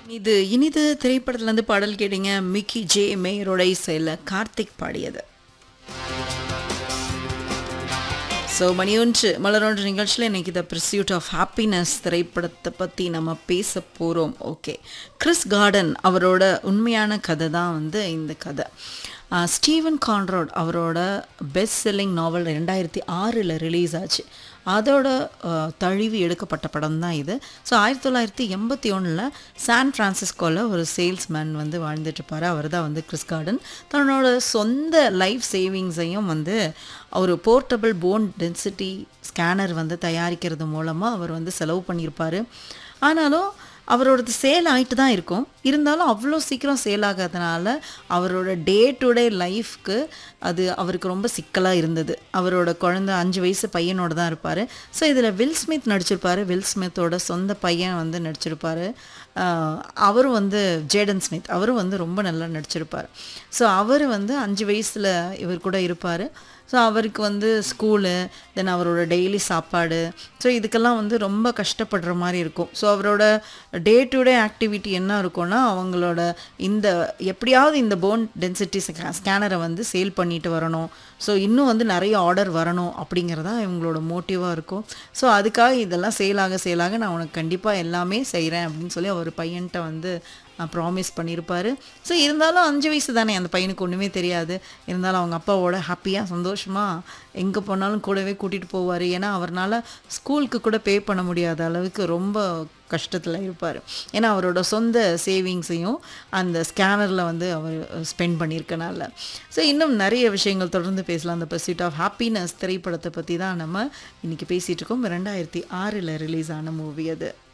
இது இனிது திரைப்படத்துலேருந்து பாடல் கேட்டீங்க மிக்கி ஜே மேயரோட இசையில் கார்த்திக் பாடியது ஸோ மணியொன்று மலரொன்று நிகழ்ச்சியில் இன்றைக்கி த ப்ரிசியூட் ஆஃப் ஹாப்பினஸ் திரைப்படத்தை பற்றி நம்ம பேச போகிறோம் ஓகே கிறிஸ் கார்டன் அவரோட உண்மையான கதை தான் வந்து இந்த கதை ஆஹ் ஸ்டீவன் கான்ராட் அவரோட பெஸ்ட் செல்லிங் நாவல் ரெண்டாயிரத்தி ஆறில் ரிலீஸ் ஆச்சு அதோட ஆஹ், தழுவி எடுக்கப்பட்ட படம் தான் இது ஸோ ஆயிரத்தி தொள்ளாயிரத்தி எண்பத்தி ஒன்றில் சான் ஃப்ரான்சிஸ்கோவில் ஒரு சேல்ஸ்மேன் வந்து வாழ்ந்துட்டு இருப்பார் அவர் தான் வந்து கிறிஸ் கார்டன் தன்னோட சொந்த லைஃப் சேவிங்ஸையும் வந்து ஒரு போர்ட்டபிள் போன் டென்சிட்டி ஸ்கேனர் வந்து தயாரிக்கிறது மூலமாக அவர் வந்து செலவு பண்ணியிருப்பார் ஆனாலும் அவரோடது சேல் ஆகிட்டு தான் இருக்கும் இருந்தாலும் அவ்வளோ சீக்கிரம் சேல் ஆகாதனால அவரோட டே டு டே லைஃப்க்கு அது அவருக்கு ரொம்ப சிக்கலாக இருந்தது அவரோட குழந்தை அஞ்சு வயசு பையனோட தான் இருப்பார் ஸோ இதில் வில் ஸ்மித் நடிச்சிருப்பாரு வில் ஸ்மித்தோட சொந்த பையன் வந்து நடிச்சிருப்பாரு ஆஹ் அவரும் வந்து ஜேடன் ஸ்மித் அவரும் வந்து ரொம்ப நல்லா நடிச்சிருப்பார் ஸோ அவர் வந்து அஞ்சு வயசில் இவர் கூட இருப்பார் ஸோ அவருக்கு வந்து ஸ்கூலு தென் அவரோட டெய்லி சாப்பாடு ஸோ இதுக்கெல்லாம் வந்து ரொம்ப கஷ்டப்படுற மாதிரி இருக்கும் ஸோ அவரோட டே டு டே ஆக்டிவிட்டி என்ன இருக்கும்னா அவங்களோட இந்த எப்படியாவது இந்த போன் டென்சிட்டி ஸ்கேனரை வந்து சேல் பண்ணிட்டு வரணும் ஸோ இன்னும் வந்து நிறைய ஆர்டர் வரணும் அப்படிங்கிறதா இவங்களோட மோட்டிவாக இருக்கும் ஸோ அதுக்காக இதெல்லாம் சேலாக சேலாக நான் உனக்கு கண்டிப்பாக எல்லாமே செய்கிறேன் அப்படின்னு சொல்லி அவர் பையன்கிட்ட வந்து ப்ராமிஸ் பண்ணியிருப்பார் ஸோ இருந்தாலும் அஞ்சு வயசு தானே அந்த பையனுக்கு ஒன்றுமே தெரியாது இருந்தாலும் அவங்க அப்பாவோட ஹாப்பியாக சந்தோஷமாக எங்கே போனாலும் கூடவே கூட்டிகிட்டு போவார் ஏன்னா அவர்னால ஸ்கூலுக்கு கூட பே பண்ண முடியாத அளவுக்கு ரொம்ப கஷ்டத்தில் இருப்பார் ஏன்னா அவரோட சொந்த சேவிங்ஸையும் அந்த ஸ்கேனரில் வந்து அவர் ஸ்பெண்ட் பண்ணியிருக்கனால ஸோ இன்னும் நிறைய விஷயங்கள் தொடர்ந்து பேசலாம் அந்த பர்சியூட் ஆஃப் ஹாப்பினஸ் திரைப்படத்தை பற்றி தான் நம்ம இன்றைக்கி பேசிகிட்டு இருக்கோம் ரெண்டாயிரத்தி ஆறில் ரிலீஸ் ஆன மூவி அது